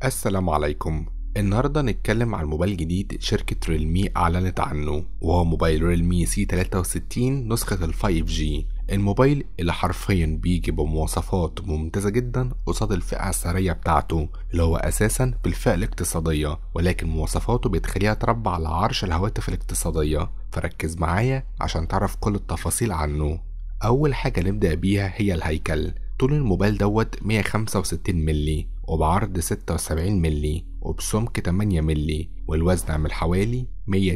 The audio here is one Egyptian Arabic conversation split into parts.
السلام عليكم النهاردة نتكلم عن موبايل جديد شركة ريلمي أعلنت عنه وهو موبايل ريلمي سي 63 نسخة ال 5G الموبايل اللي حرفيا بيجي بمواصفات ممتازة جدا قصاد الفئة السعرية بتاعته اللي هو أساسا بالفئة الاقتصادية ولكن مواصفاته بتخليها تربع على عرش الهواتف الاقتصادية فركز معايا عشان تعرف كل التفاصيل عنه أول حاجة نبدأ بيها هي الهيكل طول الموبايل دوت 165 ملي وبعرض 76 ملي وبسمك 8 ملي والوزن عامل حوالي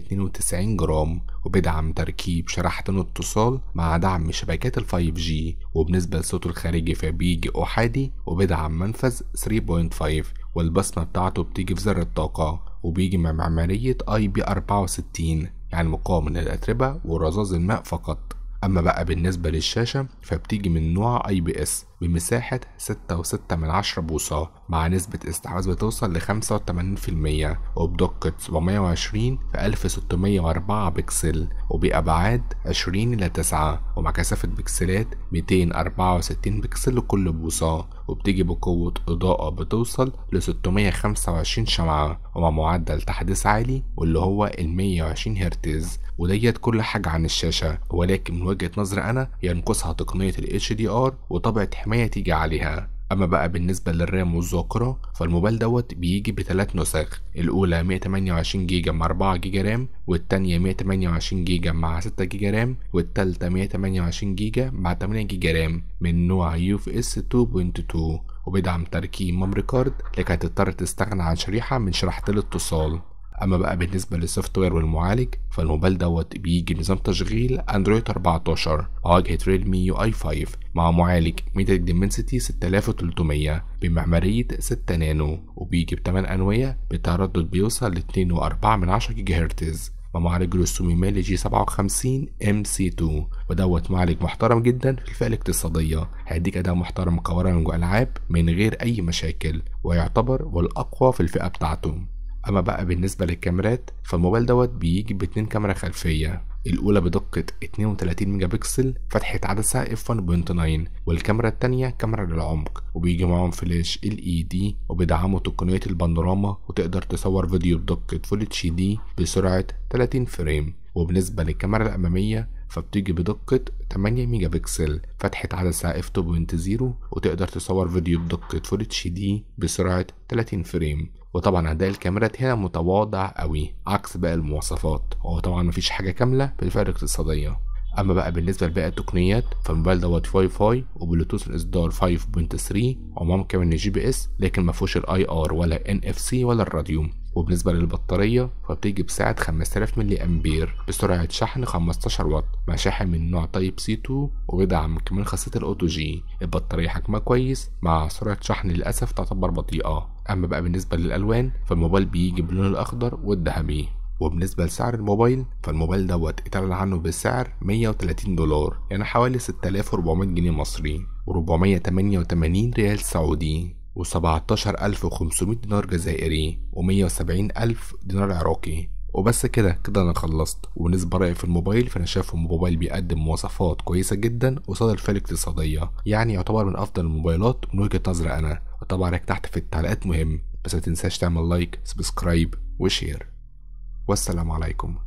192 جرام وبيدعم تركيب شريحتين اتصال مع دعم شبكات ال 5G وبالنسبة لصوته الخارجي فبيجي أحادي وبيدعم منفذ 3.5 والبصمة بتاعته بتيجي في زر الطاقة وبيجي مع معمارية IP64 يعني مقاوم للأتربة ورذاذ الماء فقط أما بقى بالنسبة للشاشة فبتيجي من نوع اي بي اس بمساحة ستة وستة من عشرة بوصة مع نسبة استحواذ بتوصل لخمسة وتمانين في المية وبدقة سبعمية وعشرين في ألف ستمية وأربعة بكسل وبأبعاد عشرين إلى تسعة ومع كثافة بكسلات ميتين أربعة وستين بكسل لكل بوصة وبتيجي بقوة إضاءة بتوصل لستمية خمسة وعشرين شمعة ومع معدل تحديث عالي واللي هو المية وعشرين هرتز وديت كل حاجة عن الشاشة ولكن من وجهة نظري أنا ينقصها تقنية ال HDR وطبعة حماية تيجي عليها أما بقى بالنسبة للرام والذاكرة فالموبايل دوت بيجي بثلاث نسخ الأولى 128 جيجا مع 4 جيجا رام والتانية 128 جيجا مع 6 جيجا رام والتالتة 128 جيجا مع 8 جيجا رام من نوع يو اف اس 2.2 وبيدعم تركيب ميموري كارد لكي تضطر تستغنى عن شريحة من شريحتين الاتصال اما بقى بالنسبه للسوفت وير والمعالج فالموبايل دوت بيجي نظام تشغيل اندرويد 14 واجهه ريلمي يو اي 5 مع معالج ميتا ديمنسيتي 6300 بمعماريه 6 نانو وبيجي ب 8 انويه بتردد بيوصل ل 2.4 من 10 جيجا هرتز ومعالج رسومي مالي جي 57 ام سي 2 ودوت معالج محترم جدا في الفئه الاقتصاديه هيديك اداء محترم مقارنه العاب من غير اي مشاكل ويعتبر والاقوى في الفئه بتاعته اما بقى بالنسبه للكاميرات فالموبايل دوت بيجي باتنين كاميرا خلفيه الاولى بدقه 32 ميجا بكسل فتحه عدسه اف 1.9 والكاميرا التانية كاميرا للعمق وبيجي معاهم فلاش ال اي دي وبيدعموا تقنيه البانوراما وتقدر تصور فيديو بدقه فول اتش دي بسرعه 30 فريم وبالنسبه للكاميرا الاماميه فبتيجي بدقة 8 ميجا بكسل فتحة عدسة اف 2.0 وتقدر تصور فيديو بدقة فول اتش دي بسرعة 30 فريم وطبعا اداء الكاميرات هنا متواضع قوي عكس باقي المواصفات هو طبعا مفيش حاجة كاملة في الفئة الاقتصادية اما بقى بالنسبه لباقي التقنيات فالموبايل دوت واي فاي وبلوتوث الاصدار 5.3 ومعاه كمان جي بي اس لكن ما فيهوش الاي ار ولا ان اف سي ولا الراديو وبالنسبة للبطارية فبتيجي بسعة 5000 ملي أمبير بسرعة شحن 15 واط مع شاحن من نوع تايب سي 2 وبيدعم كمان خاصية الأوتو جي البطارية حجمها كويس مع سرعة شحن للأسف تعتبر بطيئة أما بقى بالنسبة للألوان فالموبايل بيجي باللون الأخضر والذهبي وبالنسبة لسعر الموبايل فالموبايل دوت اتعلن عنه بسعر 130 دولار يعني حوالي 6400 جنيه مصري و488 ريال سعودي و17500 دينار جزائري و170000 دينار عراقي وبس كده كده انا خلصت وبالنسبه رايي في الموبايل فانا شايف الموبايل بيقدم مواصفات كويسه جدا قصاد الفئه الاقتصاديه يعني يعتبر من افضل الموبايلات من وجهه نظري انا وطبعا رايك تحت في التعليقات مهم بس ما تنساش تعمل لايك سبسكرايب وشير والسلام عليكم